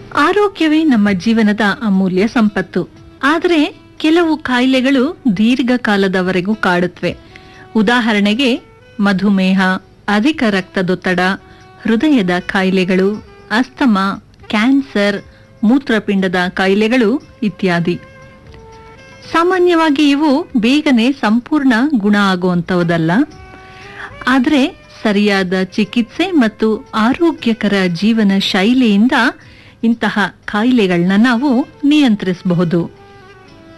ಆರೋಗ್ಯವೇ ನಮ್ಮ ಜೀವನದ ಅಮೂಲ್ಯ ಸಂಪತ್ತು ಆದರೆ ಕೆಲವು ಕಾಯಿಲೆಗಳು ದೀರ್ಘಕಾಲದವರೆಗೂ ಕಾಡುತ್ತವೆ ಉದಾಹರಣೆಗೆ ಮಧುಮೇಹ ಅಧಿಕ ರಕ್ತದೊತ್ತಡ ಹೃದಯದ ಕಾಯಿಲೆಗಳು ಅಸ್ತಮಾ ಕ್ಯಾನ್ಸರ್ ಮೂತ್ರಪಿಂಡದ ಕಾಯಿಲೆಗಳು ಇತ್ಯಾದಿ ಸಾಮಾನ್ಯವಾಗಿ ಇವು ಬೇಗನೆ ಸಂಪೂರ್ಣ ಗುಣ ಆಗುವಂಥವುದಲ್ಲ ಆದರೆ ಸರಿಯಾದ ಚಿಕಿತ್ಸೆ ಮತ್ತು ಆರೋಗ್ಯಕರ ಜೀವನ ಶೈಲಿಯಿಂದ ಇಂತಹ ಕಾಯಿಲೆಗಳನ್ನ ನಾವು ನಿಯಂತ್ರಿಸಬಹುದು